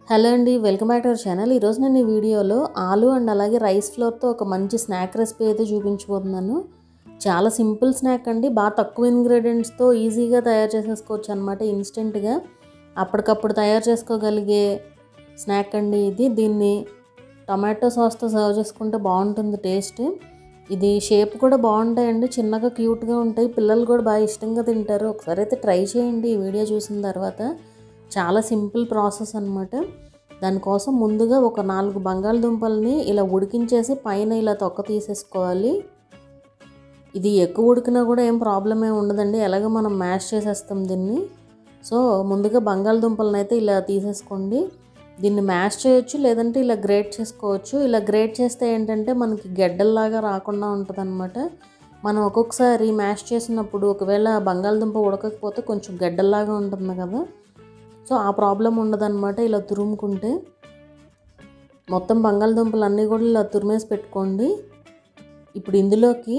hello అండి welcome back to our channel ఈరోజు నేను ఈ వీడియోలో ఆలు అండ్ అలాగే రైస్ ఫ్లోర్తో ఒక మంచి స్నాక్ రెసిపీ అయితే చూపించబోతున్నాను చాలా సింపుల్ స్నాక్ అండి బాగా తక్కువ ఇంగ్రీడియంట్స్తో ఈజీగా తయారు చేసేసుకోవచ్చు అనమాట ఇన్స్టెంట్గా అప్పటికప్పుడు తయారు చేసుకోగలిగే స్నాక్ అండి ఇది దీన్ని టమాటో సాస్తో సర్వ్ చేసుకుంటే బాగుంటుంది టేస్ట్ ఇది షేప్ కూడా బాగుంటాయండి చిన్నగా క్యూట్గా ఉంటాయి పిల్లలు కూడా బాగా ఇష్టంగా తింటారు ఒకసారి అయితే ట్రై చేయండి ఈ వీడియో చూసిన తర్వాత చాలా సింపుల్ ప్రాసెస్ అనమాట దానికోసం ముందుగా ఒక నాలుగు బంగాళదుంపల్ని ఇలా ఉడికించేసి పైన ఇలా తొక్క తీసేసుకోవాలి ఇది ఎక్కువ ఉడికినా కూడా ఏం ప్రాబ్లం ఏమి ఉండదండి ఎలాగో మనం మ్యాష్ చేసేస్తాం దీన్ని సో ముందుగా బంగాళదుంపలను అయితే ఇలా తీసేసుకోండి దీన్ని మ్యాష్ చేయొచ్చు లేదంటే ఇలా గ్రేట్ చేసుకోవచ్చు ఇలా గ్రేట్ చేస్తే ఏంటంటే మనకి గెడ్డల్లాగా రాకుండా ఉంటుంది అనమాట మనం ఒక్కొక్కసారి మ్యాష్ చేసినప్పుడు ఒకవేళ బంగాళదుంప ఉడకకపోతే కొంచెం గడ్డల్లాగా ఉంటుంది కదా సో ఆ ప్రాబ్లం ఉండదన్నమాట ఇలా తురుముకుంటే మొత్తం బంగాళదుంపలు అన్నీ కూడా ఇలా తురిమేసి పెట్టుకోండి ఇప్పుడు ఇందులోకి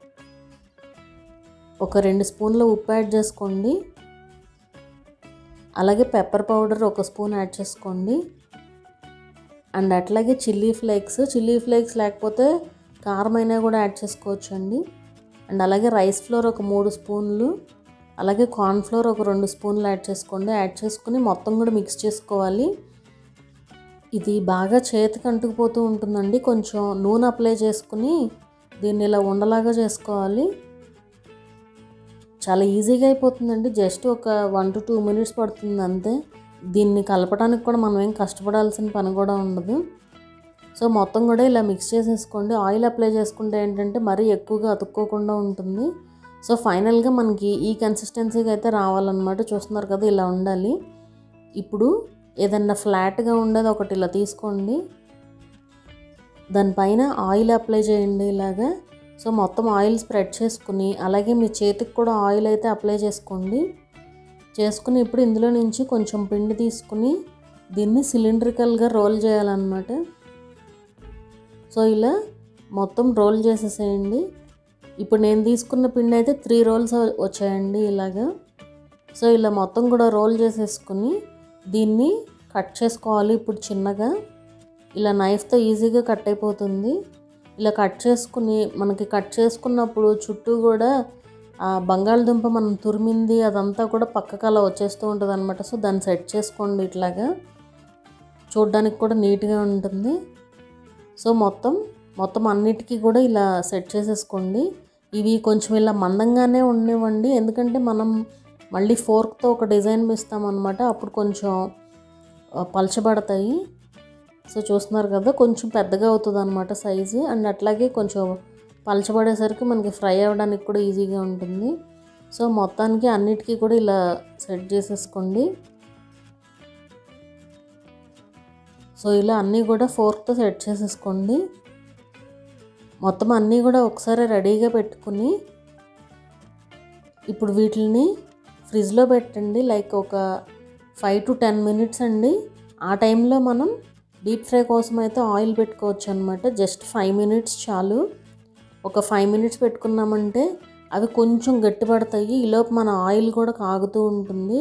ఒక రెండు స్పూన్ల ఉప్పు యాడ్ చేసుకోండి అలాగే పెప్పర్ పౌడర్ ఒక స్పూన్ యాడ్ చేసుకోండి అండ్ అట్లాగే చిల్లీ ఫ్లేక్స్ చిల్లీ ఫ్లేక్స్ లేకపోతే కారం అయినా కూడా యాడ్ చేసుకోవచ్చు అండి అండ్ అలాగే రైస్ ఫ్లోర్ ఒక మూడు స్పూన్లు అలాగే కార్న్ఫ్లోర్ ఒక రెండు స్పూన్లు యాడ్ చేసుకోండి యాడ్ చేసుకుని మొత్తం కూడా మిక్స్ చేసుకోవాలి ఇది బాగా చేతికి అంటుకుపోతూ ఉంటుందండి కొంచెం నూనె అప్లై చేసుకుని దీన్ని ఇలా ఉండలాగా చేసుకోవాలి చాలా ఈజీగా అయిపోతుందండి జస్ట్ ఒక వన్ టు టూ మినిట్స్ పడుతుంది అంతే దీన్ని కలపడానికి కూడా మనం ఏం కష్టపడాల్సిన పని కూడా ఉండదు సో మొత్తం కూడా ఇలా మిక్స్ చేసేసుకోండి ఆయిల్ అప్లై చేసుకుంటే ఏంటంటే మరీ ఎక్కువగా అతుక్కోకుండా ఉంటుంది సో ఫైనల్గా మనకి ఈ కన్సిస్టెన్సీకి అయితే రావాలన్నమాట చూస్తున్నారు కదా ఇలా ఉండాలి ఇప్పుడు ఏదన్నా ఫ్లాట్గా ఉండేది ఒకటి ఇలా తీసుకోండి దానిపైన ఆయిల్ అప్లై చేయండి ఇలాగా సో మొత్తం ఆయిల్ స్ప్రెడ్ చేసుకుని అలాగే మీ చేతికి కూడా ఆయిల్ అయితే అప్లై చేసుకోండి చేసుకుని ఇప్పుడు ఇందులో నుంచి కొంచెం పిండి తీసుకుని దీన్ని సిలిండ్రికల్గా రోల్ చేయాలన్నమాట సో ఇలా మొత్తం రోల్ చేసేసేయండి ఇప్పుడు నేను తీసుకున్న పిండి అయితే త్రీ రోల్స్ వచ్చాయండి ఇలాగా సో ఇలా మొత్తం కూడా రోల్ చేసేసుకుని దీన్ని కట్ చేసుకోవాలి ఇప్పుడు చిన్నగా ఇలా నైఫ్తో ఈజీగా కట్ అయిపోతుంది ఇలా కట్ చేసుకుని మనకి కట్ చేసుకున్నప్పుడు చుట్టూ కూడా ఆ బంగాళదుంప మనం తురిమింది అదంతా కూడా పక్కకు అలా వచ్చేస్తూ ఉంటుంది అనమాట సో దాన్ని సెట్ చేసుకోండి ఇట్లాగా చూడ్డానికి కూడా నీట్గా ఉంటుంది సో మొత్తం మొత్తం అన్నిటికీ కూడా ఇలా సెట్ చేసేసుకోండి ఇవి కొంచెం ఇలా మందంగానే ఉండనివ్వండి ఎందుకంటే మనం మళ్ళీ ఫోర్క్తో ఒక డిజైన్ ఇస్తామన్నమాట అప్పుడు కొంచెం పలచబడతాయి సో చూస్తున్నారు కదా కొంచెం పెద్దగా అవుతుంది అనమాట సైజు అండ్ అట్లాగే కొంచెం పలచబడేసరికి మనకి ఫ్రై అవ్వడానికి కూడా ఈజీగా ఉంటుంది సో మొత్తానికి అన్నిటికీ కూడా ఇలా సెట్ చేసేసుకోండి సో ఇలా అన్నీ కూడా ఫోర్క్తో సెట్ చేసేసుకోండి మొత్తం అన్నీ కూడా ఒకసారి రెడీగా పెట్టుకుని ఇప్పుడు వీటిని ఫ్రిడ్జ్లో పెట్టండి లైక్ ఒక ఫైవ్ టు టెన్ మినిట్స్ అండి ఆ టైంలో మనం డీప్ ఫ్రై కోసం అయితే ఆయిల్ పెట్టుకోవచ్చు అనమాట జస్ట్ ఫైవ్ మినిట్స్ చాలు ఒక ఫైవ్ మినిట్స్ పెట్టుకున్నామంటే అవి కొంచెం గట్టిపడతాయి ఈలోపు మన ఆయిల్ కూడా కాగుతూ ఉంటుంది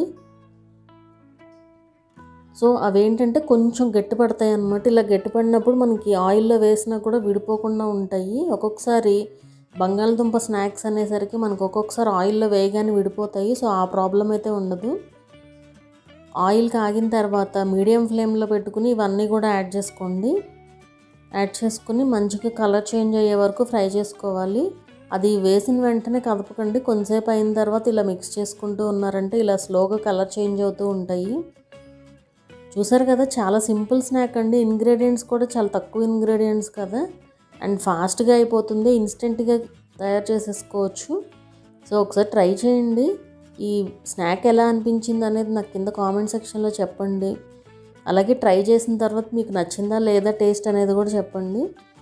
సో అవేంటంటే కొంచెం గట్టిపడతాయి అనమాట ఇలా గట్టిపడినప్పుడు మనకి ఆయిల్లో వేసినా కూడా విడిపోకుండా ఉంటాయి ఒక్కొక్కసారి బంగాళదుంప స్నాక్స్ అనేసరికి మనకు ఒక్కొక్కసారి ఆయిల్లో వేయగానే విడిపోతాయి సో ఆ ప్రాబ్లం అయితే ఉండదు ఆయిల్ కాగిన తర్వాత మీడియం ఫ్లేమ్లో పెట్టుకుని ఇవన్నీ కూడా యాడ్ చేసుకోండి యాడ్ చేసుకుని మంచిగా కలర్ చేంజ్ అయ్యే వరకు ఫ్రై చేసుకోవాలి అది వేసిన వెంటనే కదపకండి కొంతసేపు అయిన తర్వాత ఇలా మిక్స్ చేసుకుంటూ ఉన్నారంటే ఇలా స్లోగా కలర్ చేంజ్ అవుతూ ఉంటాయి చూసారు కదా చాలా సింపుల్ స్నాక్ అండి ఇంగ్రీడియంట్స్ కూడా చాలా తక్కువ ఇంగ్రీడియంట్స్ కదా అండ్ ఫాస్ట్గా అయిపోతుంది ఇన్స్టెంట్గా తయారు చేసేసుకోవచ్చు సో ఒకసారి ట్రై చేయండి ఈ స్నాక్ ఎలా అనిపించింది అనేది నాకు కింద కామెంట్ సెక్షన్లో చెప్పండి అలాగే ట్రై చేసిన తర్వాత మీకు నచ్చిందా లేదా టేస్ట్ అనేది కూడా చెప్పండి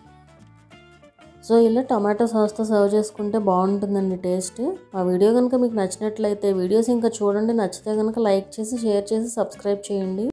సో ఇలా టమాటో సాస్తో సర్వ్ చేసుకుంటే బాగుంటుందండి టేస్ట్ ఆ వీడియో కనుక మీకు నచ్చినట్లయితే వీడియోస్ ఇంకా చూడండి నచ్చితే కనుక లైక్ చేసి షేర్ చేసి సబ్స్క్రైబ్ చేయండి